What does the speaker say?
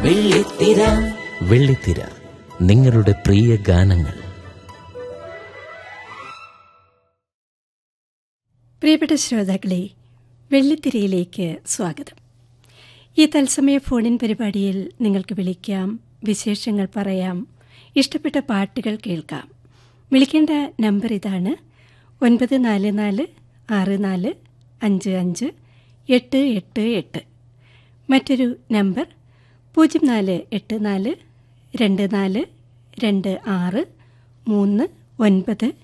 വെള്ളിത്തിര വെള്ളിത്തിര നിങ്ങളുടെ പ്രിയ ഗാനങ്ങൾ പ്രിയപ്പെട്ട ശ്രോതാക്കളെ വെള്ളിത്തിരയിലേക്ക് സ്വാഗതം ഈ തത്സമയ ഫോണിൻ പരിപാടിയിൽ നിങ്ങൾക്ക് വിളിക്കാം വിശേഷങ്ങൾ പറയാം ഇഷ്ടപ്പെട്ട പാട്ടുകൾ കേൾക്കാം വിളിക്കേണ്ട നമ്പർ ഇതാണ് ഒൻപത് നാല് നാല് ആറ് നാല് അഞ്ച് അഞ്ച് എട്ട് എട്ട് എട്ട് മറ്റൊരു നമ്പർ പൂജ്യം നാല് എട്ട് നാല് രണ്ട് നാല് രണ്ട് ആറ് മൂന്ന് ഒൻപത്